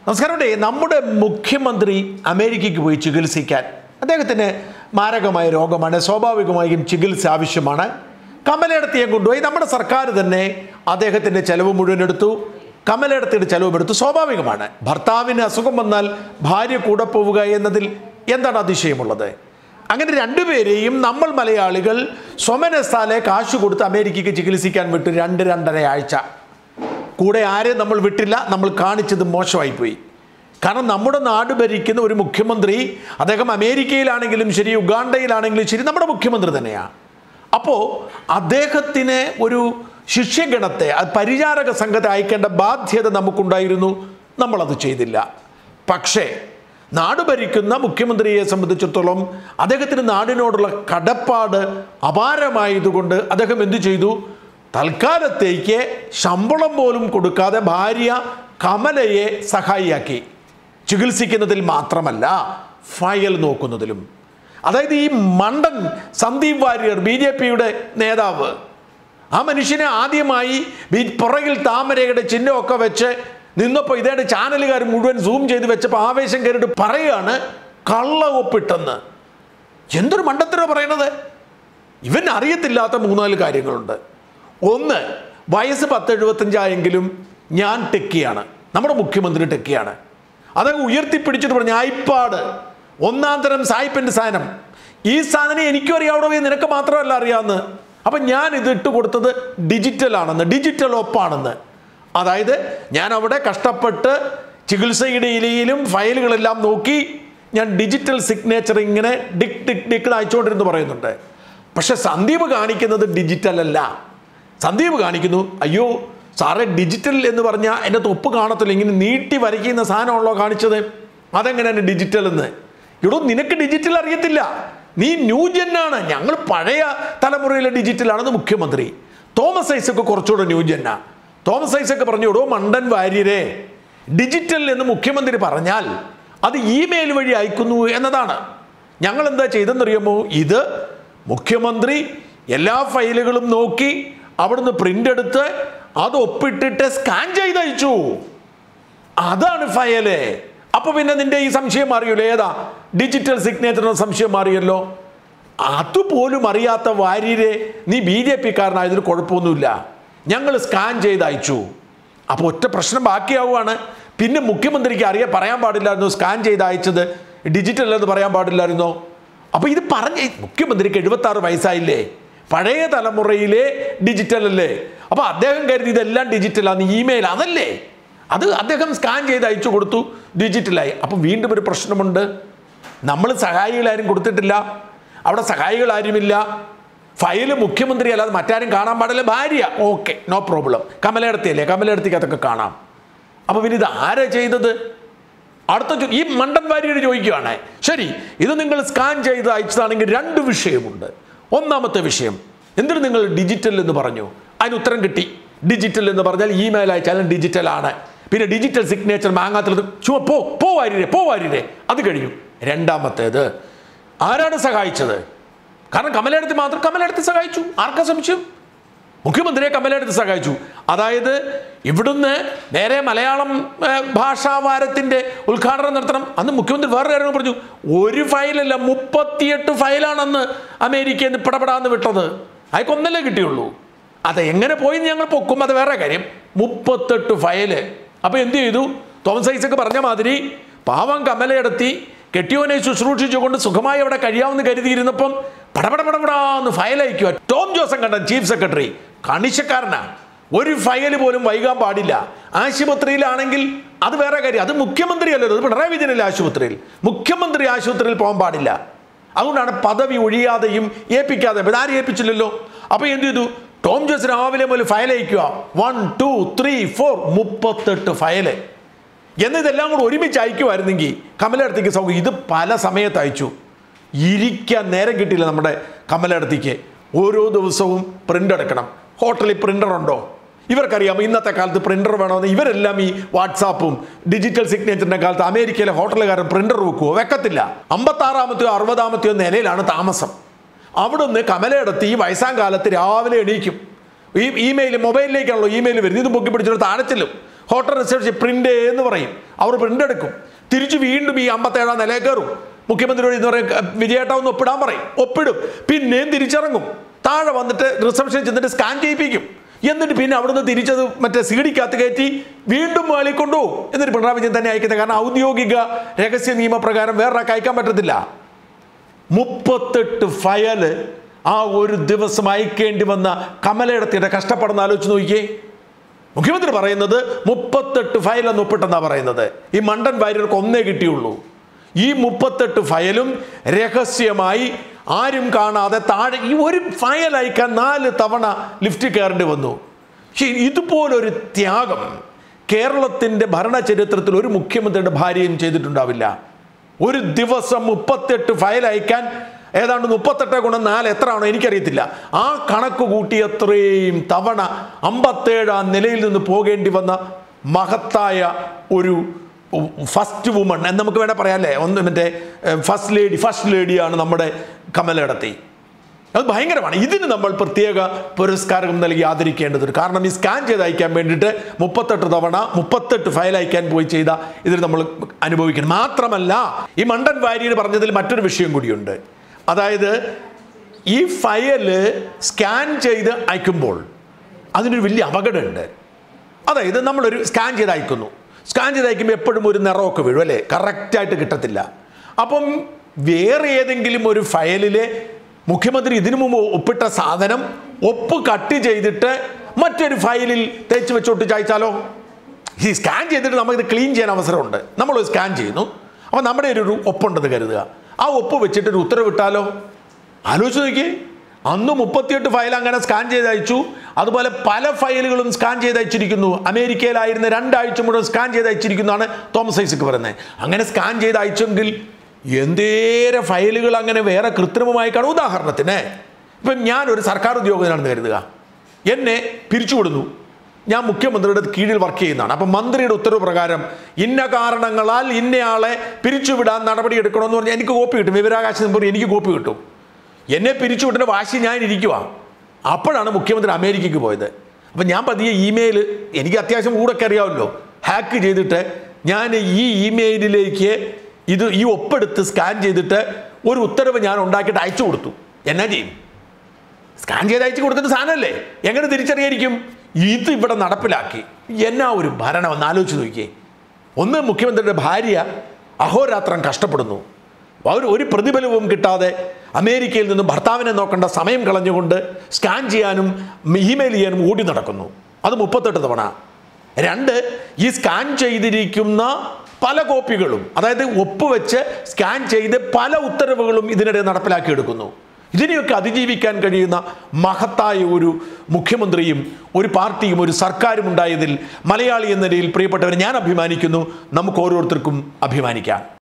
നമസ്കാരമുണ്ടേ നമ്മുടെ മുഖ്യമന്ത്രി അമേരിക്കയ്ക്ക് പോയി ചികിത്സിക്കാൻ അദ്ദേഹത്തിന് മാരകമായ രോഗമാണ് സ്വാഭാവികമായും ചികിത്സ ആവശ്യമാണ് കമലയിടത്തിയെ കൊണ്ടുപോയി നമ്മുടെ സർക്കാർ തന്നെ അദ്ദേഹത്തിൻ്റെ ചെലവ് മുഴുവൻ എടുത്തു കമലയിടത്തിയുടെ ചെലവും എടുത്തു സ്വാഭാവികമാണ് ഭർത്താവിന് അസുഖം വന്നാൽ ഭാര്യ കൂടെ പോവുക എന്നതിൽ എന്താണ് അതിശയമുള്ളത് അങ്ങനെ രണ്ടുപേരെയും നമ്മൾ മലയാളികൾ സ്വമനസ്ഥാലെ കാശ് കൊടുത്ത് അമേരിക്കയ്ക്ക് ചികിത്സിക്കാൻ വിട്ടു രണ്ട് രണ്ടര ആഴ്ച കൂടെ ആരെയും നമ്മൾ വിട്ടില്ല നമ്മൾ കാണിച്ചത് മോശമായിപ്പോയി കാരണം നമ്മുടെ നാട് ഭരിക്കുന്ന ഒരു മുഖ്യമന്ത്രി അദ്ദേഹം അമേരിക്കയിലാണെങ്കിലും ശരി ഉഗാണ്ടയിലാണെങ്കിലും ശരി നമ്മുടെ മുഖ്യമന്ത്രി തന്നെയാണ് അപ്പോൾ അദ്ദേഹത്തിന് ഒരു ശിഷ്യഗണത്തെ അത് പരിചാരക സംഘത്തെ അയക്കേണ്ട ബാധ്യത നമുക്കുണ്ടായിരുന്നു നമ്മളത് ചെയ്തില്ല പക്ഷേ നാട് ഭരിക്കുന്ന മുഖ്യമന്ത്രിയെ സംബന്ധിച്ചിടത്തോളം അദ്ദേഹത്തിന് നാടിനോടുള്ള കടപ്പാട് അപാരമായതുകൊണ്ട് അദ്ദേഹം എന്തു ചെയ്തു തൽക്കാലത്തേക്ക് ശമ്പളം പോലും കൊടുക്കാതെ ഭാര്യ കമലയെ സഹായിയാക്കി ചികിത്സിക്കുന്നതിൽ മാത്രമല്ല ഫയൽ നോക്കുന്നതിലും അതായത് ഈ മണ്ടൻ സന്ദീപ് വാര്യർ ബി ജെ പിയുടെ നേതാവ് ആ മനുഷ്യനെ ആദ്യമായി ബി- പുറകിൽ താമരയുടെ ചിഹ്നമൊക്കെ വെച്ച് നിന്നപ്പോൾ ഇതേടെ ചാനലുകാർ മുഴുവൻ സൂം ചെയ്ത് വെച്ചപ്പോൾ ആവേശം കയറിയിട്ട് പറയാണ് കള്ള ഒപ്പിട്ടെന്ന് എന്തൊരു മണ്ടത്തരോ പറയണത് ഇവൻ അറിയത്തില്ലാത്ത മൂന്നാല് കാര്യങ്ങളുണ്ട് ഒന്ന് വയസ്സ് പത്ത് എഴുപത്തഞ്ചായെങ്കിലും ഞാൻ ടെക്കിയാണ് നമ്മുടെ മുഖ്യമന്ത്രി ടെക്കിയാണ് അതങ്ങ് ഉയർത്തിപ്പിടിച്ചിട്ട് പറഞ്ഞു ഐപ്പാട് ഒന്നാം തരം സായിപ്പിൻ്റെ സാധനം ഈ സാധനം എനിക്കും അറിയാവണോ എന്ന് നിനക്ക് മാത്രമല്ല അറിയാമെന്ന് അപ്പം ഞാൻ ഇത് ഇട്ട് കൊടുത്തത് ഡിജിറ്റൽ ആണെന്ന് ഡിജിറ്റൽ ഒപ്പാണെന്ന് അതായത് ഞാൻ അവിടെ കഷ്ടപ്പെട്ട് ചികിത്സയുടെ ഇലയിലും ഫയലുകളെല്ലാം നോക്കി ഞാൻ ഡിജിറ്റൽ സിഗ്നേച്ചർ ഇങ്ങനെ ഡിക് ഡിക് ഡിക് അയച്ചുകൊണ്ടിരുന്ന് പറയുന്നുണ്ട് പക്ഷെ സന്ദീപ് കാണിക്കുന്നത് ഡിജിറ്റൽ അല്ല സന്ദീപ് കാണിക്കുന്നു അയ്യോ സാറേ ഡിജിറ്റൽ എന്ന് പറഞ്ഞാൽ എൻ്റെ തൊപ്പ് കാണത്തില്ല ഇങ്ങനെ നീട്ടി വരയ്ക്കുന്ന സാധനമാണല്ലോ കാണിച്ചത് അതെങ്ങനെയാണ് ഡിജിറ്റൽ എന്ന് എടോ നിനക്ക് ഡിജിറ്റൽ അറിയത്തില്ല നീ ന്യൂജനാണ് ഞങ്ങൾ പഴയ തലമുറയിലെ ഡിജിറ്റലാണെന്ന് മുഖ്യമന്ത്രി തോമസ് ഐസക്ക് കുറച്ചുകൂടെ ന്യൂജനാ തോമസ് ഐസക്ക് പറഞ്ഞു എടോ മണ്ടൻ വാര്യരെ ഡിജിറ്റൽ എന്ന് മുഖ്യമന്ത്രി പറഞ്ഞാൽ അത് ഇമെയിൽ വഴി അയക്കുന്നു എന്നതാണ് ഞങ്ങൾ എന്താ ചെയ്തെന്നറിയാമോ ഇത് മുഖ്യമന്ത്രി എല്ലാ ഫയലുകളും നോക്കി അവിടുന്ന് പ്രിന്റ് എടുത്ത് അത് ഒപ്പിട്ടിട്ട് സ്കാൻ ചെയ്ത് അയച്ചു അതാണ് ഫയല് അപ്പൊ പിന്നെ നിന്റെ ഈ സംശയം മാറിയല്ലോ ഏതാ ഡിജിറ്റൽ സിഗ്നേച്ചറിന് സംശയം മാറിയല്ലോ അതുപോലും അറിയാത്ത വാര്യരെ നീ ബി ജെ പിക്കാരനായതിന് കുഴപ്പമൊന്നുമില്ല ഞങ്ങൾ സ്കാൻ ചെയ്ത് അയച്ചു അപ്പോൾ ഒറ്റ പ്രശ്നം ബാക്കിയാവുകയാണ് പിന്നെ മുഖ്യമന്ത്രിക്ക് അറിയാൻ പറയാൻ പാടില്ലായിരുന്നു സ്കാൻ ചെയ്ത് അയച്ചത് ഡിജിറ്റൽ എന്ന് പറയാൻ പാടില്ലായിരുന്നോ അപ്പോൾ ഇത് പറഞ്ഞ മുഖ്യമന്ത്രിക്ക് എഴുപത്തി ആറ് വയസ്സായില്ലേ പഴയ തലമുറയിലെ ഡിജിറ്റൽ അല്ലേ അപ്പോൾ അദ്ദേഹം കരുതി ഇതെല്ലാം ഡിജിറ്റലാണ് ഇമെയിൽ അതല്ലേ അത് അദ്ദേഹം സ്കാൻ ചെയ്ത് അയച്ചു കൊടുത്തു ഡിജിറ്റലായി അപ്പം വീണ്ടും ഒരു പ്രശ്നമുണ്ട് നമ്മൾ സഹായികളാരും കൊടുത്തിട്ടില്ല അവിടെ സഹായികൾ ആരുമില്ല ഫയല് മുഖ്യമന്ത്രി അല്ലാതെ മറ്റാരും കാണാൻ പാടില്ല ഭാര്യ ഓക്കെ നോ പ്രോബ്ലം കമലയിടത്തിയല്ലേ കമലയിടത്തേക്ക് അതൊക്കെ കാണാം അപ്പോൾ പിന്നെ ഇത് ആരാ ചെയ്തത് അടുത്ത ചോ- ഈ മണ്ടൻ വാര്യർ ചോദിക്കുകയാണ് ശരി ഇത് നിങ്ങൾ സ്കാൻ ചെയ്ത് അയച്ചതാണെങ്കിൽ രണ്ട് വിഷയമുണ്ട് ഒന്നാമത്തെ വിഷയം എന്തിനു നിങ്ങൾ ഡിജിറ്റൽ എന്ന് പറഞ്ഞു അതിന് ഉത്തരം കിട്ടി ഡിജിറ്റൽ എന്ന് പറഞ്ഞാൽ ഇമെയിൽ അയച്ചാലും ഡിജിറ്റൽ ആണ് പിന്നെ ഡിജിറ്റൽ സിഗ്നേച്ചർ മാങ്ങാത്തുള്ളത് ചുമ പോ പോ വാര്യരെ പോ വാര്യരെ അത് കഴിഞ്ഞു രണ്ടാമത്തേത് ആരാണ് സഹായിച്ചത് കാരണം കമലെടുത്ത് മാത്രം കമലെടുത്ത് സഹായിച്ചു ആർക്കാ സംശയം മുഖ്യമന്ത്രിയെ കമലെടുത്ത് സഹായിച്ചു അതായത് ഇവിടുന്ന് നേരെ മലയാളം ഏർ, ഭാഷാവാരത്തിന്റെ ഉദ്ഘാടനം നടത്തണം അന്ന് മുഖ്യമന്ത്രി വേറെ കാര്യം പറഞ്ഞു ഒരു ഫയലല്ല മുപ്പത്തിയെട്ട് ഫയലാണെന്ന് അമേരിക്കയിൽ നിന്ന് പിടപെടാന്ന് വിട്ടത് അയക്കൊന്നല്ലേ കിട്ടിയുള്ളൂ അത് എങ്ങനെ പോയി എന്ന് ഞങ്ങൾ പൊക്കും അത് വേറെ കാര്യം മുപ്പത്തെട്ട് ഫയല് അപ്പൊ എന്ത് ചെയ്തു തോമസ് ഐസക്ക് പറഞ്ഞ മാതിരി പാവം കമലയെടുത്തി കെട്ടിയോനെ ശുശ്രൂഷിച്ചുകൊണ്ട് സുഖമായി അവിടെ കഴിയാമെന്ന് കരുതിയിരുന്നപ്പം പടപടപടപടാന്ന് ഫയൽ അയക്കുക ടോം ജോസൻ കണ്ട ചീഫ് സെക്രട്ടറി കണിശക്കാരനാ ഒരു ഫയൽ പോലും വൈകാൻ പാടില്ല ആശുപത്രിയിലാണെങ്കിൽ അത് വേറെ കാര്യം അത് മുഖ്യമന്ത്രി അല്ലല്ലോ അത് പിണറായി വിജയനല്ലേ ആശുപത്രിയിൽ മുഖ്യമന്ത്രി ആശുപത്രിയിൽ പോകാൻ പാടില്ല അതുകൊണ്ടാണ് പദവി ഒഴിയാതെയും ഏൽപ്പിക്കാതെ ഇത് ആരും ഏൽപ്പിച്ചില്ലല്ലോ അപ്പോൾ എന്ത് ചെയ്തു ടോം ജോസ് രാവിലെ മുതൽ ഫയൽ അയക്കുക വൺ ടു ത്രീ ഫോർ മുപ്പത്തെട്ട് ഫയല് എന്ന് ഇതെല്ലാം കൂടെ ഒരുമിച്ച് അയക്കുമായിരുന്നെങ്കിൽ കമലയിടത്തേക്ക് സൗകര്യം ഇത് പല സമയത്ത് അയച്ചു ഇരിക്കാൻ നേരം കിട്ടിയില്ല നമ്മുടെ കമലയിടത്തേക്ക് ഓരോ ദിവസവും പ്രിൻ്റ് എടുക്കണം ഹോട്ടലിൽ പ്രിൻ്റർ ഉണ്ടോ ഇവർക്കറിയാം ഇന്നത്തെ കാലത്ത് പ്രിൻ്റർ വേണമെന്ന് ഇവരെല്ലാം ഈ വാട്സാപ്പും ഡിജിറ്റൽ സിഗ്നേച്ചറിൻ്റെ കാലത്ത് അമേരിക്കയിലെ ഹോട്ടലുകാരൻ പ്രിൻ്റർ വെക്കുമോ വെക്കത്തില്ല അമ്പത്താറാമത്തെയോ അറുപതാമത്തെയോ നിലയിലാണ് താമസം അവിടുന്ന് കമലയിടത്ത് ഈ വയസ്സാം കാലത്ത് രാവിലെ എണീക്കും ഈ ഇമെയിൽ മൊബൈലിലേക്കാണല്ലോ ഇമെയിൽ വരുന്നത് ഇത് പൊക്കി പിടിച്ചിട്ട് താഴെ ചെല്ലും ഹോട്ടൽ റിസപ്ഷൻ പ്രിന്റ് എന്ന് പറയും അവർ പ്രിന്റ് എടുക്കും തിരിച്ചു വീണ്ടും ഈ അമ്പത്തേഴാം നിലയിൽ കയറും മുഖ്യമന്ത്രിയോട് ഇന്ന് പറയും വിജയേട്ട ഒന്ന് ഒപ്പിടാൻ പറയും ഒപ്പിടും പിന്നെയും തിരിച്ചിറങ്ങും താഴെ വന്നിട്ട് റിസപ്ഷനിൽ ചെന്നിട്ട് സ്കാൻ ചെയ്യിപ്പിക്കും എന്നിട്ട് പിന്നെ അവിടുന്ന് തിരിച്ചത് മറ്റേ സി ഡിക്കകത്ത് കയറ്റി വീണ്ടും മേളിൽ കൊണ്ടുപോകും എന്നിട്ട് പിണറായി വിജയൻ തന്നെ അയക്കുന്നത് കാരണം ഔദ്യോഗിക രഹസ്യ നിയമപ്രകാരം വേറൊരാൾക്ക് അയക്കാൻ പറ്റത്തില്ല മുപ്പത്തെട്ട് ഫയല് ആ ഒരു ദിവസം അയക്കേണ്ടി വന്ന കമലയിടത്തിയുടെ കഷ്ടപ്പെടുന്ന ആലോചിച്ച് നോക്കിയേ മുഖ്യമന്ത്രി പറയുന്നത് മുപ്പത്തെട്ട് ഫയൽ എന്ന് ഒപ്പിട്ടെന്നാ പറയുന്നത് ഈ മണ്ടൻ വാര്യർക്ക് ഒന്നേ കിട്ടിയുള്ളൂ ഈ മുപ്പത്തെട്ട് ഫയലും രഹസ്യമായി ആരും കാണാതെ താഴെ ഈ ഒരു ഫയൽ അയക്കാൻ നാല് തവണ ലിഫ്റ്റ് കയറേണ്ടി വന്നു പക്ഷേ ഇതുപോലൊരു ത്യാഗം കേരളത്തിൻ്റെ ഭരണചരിത്രത്തിൽ ഒരു മുഖ്യമന്ത്രിയുടെ ഭാര്യയും ചെയ്തിട്ടുണ്ടാവില്ല ഒരു ദിവസം മുപ്പത്തെട്ട് ഫയൽ അയക്കാൻ ഏതാണ്ട് മുപ്പത്തെട്ട് ഗുണം നാല് എത്ര ആണോ എനിക്കറിയത്തില്ല ആ കണക്ക് കൂട്ടി എത്രയും തവണ അമ്പത്തേഴാം നിലയിൽ നിന്ന് പോകേണ്ടി വന്ന മഹത്തായ ഒരു ഫസ്റ്റ് വുമൺ എന്ന് നമുക്ക് വേണേൽ പറയാമല്ലേ ഒന്ന് മറ്റേ ഫസ്റ്റ് ലേഡി ഫസ്റ്റ് ലേഡിയാണ് നമ്മുടെ കമലയിടത്തി അത് ഭയങ്കരമാണ് ഇതിന് നമ്മൾ പ്രത്യേക പുരസ്കാരം നൽകി ആദരിക്കേണ്ടതുണ്ട് കാരണം ഈ സ്കാൻ ചെയ്ത് അയക്കാൻ വേണ്ടിയിട്ട് മുപ്പത്തെട്ട് തവണ മുപ്പത്തെട്ട് ഫയൽ അയക്കാൻ പോയി ചെയ്ത ഇതിന് നമ്മൾ അനുഭവിക്കണം മാത്രമല്ല ഈ മണ്ടൻ വാര്യർ പറഞ്ഞതിൽ മറ്റൊരു വിഷയം കൂടിയുണ്ട് അതായത് ഈ ഫയല് സ്കാൻ ചെയ്ത് അയക്കുമ്പോൾ അതിനൊരു വലിയ അപകടമുണ്ട് അതായത് നമ്മളൊരു സ്കാൻ ചെയ്ത് അയക്കുന്നു സ്കാൻ ചെയ്ത് അയക്കുമ്പോൾ എപ്പോഴും ഒരു നിറമൊക്കെ വീഴും അല്ലേ കറക്റ്റായിട്ട് കിട്ടത്തില്ല അപ്പം വേറെ ഏതെങ്കിലും ഒരു ഫയലിൽ മുഖ്യമന്ത്രി ഇതിനു മുമ്പ് ഒപ്പിട്ട സാധനം ഒപ്പ് കട്ട് ചെയ്തിട്ട് മറ്റൊരു ഫയലിൽ തേച്ച് വെച്ചോട്ട് ചായച്ചാലോ ഈ സ്കാൻ ചെയ്തിട്ട് നമുക്കിത് ക്ലീൻ ചെയ്യാൻ അവസരമുണ്ട് നമ്മൾ സ്കാൻ ചെയ്യുന്നു അപ്പോൾ നമ്മുടെ ഒരു ഒപ്പുണ്ടെന്ന് കരുതുക ആ ഒപ്പ് വെച്ചിട്ട് ഒരു ഉത്തരവിട്ടാലോ ആലോചിച്ച് നോക്കിയേ അന്ന് മുപ്പത്തിയെട്ട് ഫയൽ അങ്ങനെ സ്കാൻ ചെയ്ത് അയച്ചു അതുപോലെ പല ഫയലുകളും സ്കാൻ ചെയ്ത് അയച്ചിരിക്കുന്നു അമേരിക്കയിലായിരുന്ന രണ്ടാഴ്ച മുഴുവൻ സ്കാൻ ചെയ്ത് അയച്ചിരിക്കുന്നതാണ് തോമസ് ഐസക്ക് പറയുന്നത് അങ്ങനെ സ്കാൻ ചെയ്ത് അയച്ചെങ്കിൽ എന്തേരെ ഫയലുകൾ അങ്ങനെ വേറെ കൃത്രിമമായി കാണും ഉദാഹരണത്തിന് ഇപ്പം ഞാനൊരു സർക്കാർ ഉദ്യോഗസ്ഥനാണെന്ന് കരുതുക എന്നെ പിരിച്ചുവിടുന്നു ഞാൻ മുഖ്യമന്ത്രിയുടെ കീഴിൽ വർക്ക് ചെയ്യുന്നതാണ് അപ്പം മന്ത്രിയുടെ ഉത്തരവ് പ്രകാരം ഇന്ന കാരണങ്ങളാൽ ഇന്നയാളെ പിരിച്ചുവിടാൻ നടപടി എടുക്കണമെന്ന് പറഞ്ഞാൽ എനിക്ക് കോപ്പി കിട്ടും വിവരാകാശ നമ്പർ എനിക്ക് കോപ്പി കിട്ടും എന്നെ പിരിച്ചുവിട്ടേണ്ട വാശി ഞാൻ ഇരിക്കുക അപ്പോഴാണ് മുഖ്യമന്ത്രി അമേരിക്കയ്ക്ക് പോയത് അപ്പം ഞാൻ പതിയെ ഇമെയിൽ എനിക്ക് അത്യാവശ്യം കൂടൊക്കെ അറിയാമല്ലോ ഹാക്ക് ചെയ്തിട്ട് ഞാൻ ഈ ഇമെയിലിലേക്ക് ഇത് ഈ ഒപ്പെടുത്ത് സ്കാൻ ചെയ്തിട്ട് ഒരു ഉത്തരവ് ഞാൻ ഉണ്ടാക്കിയിട്ട് അയച്ചു കൊടുത്തു എന്നാ ചെയ്യും സ്കാൻ ചെയ്ത് അയച്ചു കൊടുത്തിട്ട് സാധനമല്ലേ എങ്ങനെ തിരിച്ചറിയായിരിക്കും ഇത് ഇവിടെ നടപ്പിലാക്കി എന്നാ ഒരു ഭരണം ഒന്ന് ആലോചിച്ച് നോക്കിയേ ഒന്ന് മുഖ്യമന്ത്രിയുടെ ഭാര്യ അഹോരാത്രം കഷ്ടപ്പെടുന്നു അവർ ഒരു പ്രതിഫലവും കിട്ടാതെ അമേരിക്കയിൽ നിന്ന് ഭർത്താവിനെ നോക്കേണ്ട സമയം കളഞ്ഞുകൊണ്ട് സ്കാൻ ചെയ്യാനും ഇമെയിൽ ചെയ്യാനും ഓടി നടക്കുന്നു അത് മുപ്പത്തെട്ട് തവണ രണ്ട് ഈ സ്കാൻ ചെയ്തിരിക്കുന്ന പല കോപ്പികളും അതായത് ഒപ്പുവെച്ച് സ്കാൻ ചെയ്ത് പല ഉത്തരവുകളും ഇതിനിടെ നടപ്പിലാക്കിയെടുക്കുന്നു ഇതിനെയൊക്കെ അതിജീവിക്കാൻ കഴിയുന്ന മഹത്തായ ഒരു മുഖ്യമന്ത്രിയും ഒരു പാർട്ടിയും ഒരു സർക്കാരും ഉണ്ടായതിൽ മലയാളി എന്ന നിലയിൽ പ്രിയപ്പെട്ടവരെ ഞാൻ അഭിമാനിക്കുന്നു നമുക്ക് ഓരോരുത്തർക്കും അഭിമാനിക്കാം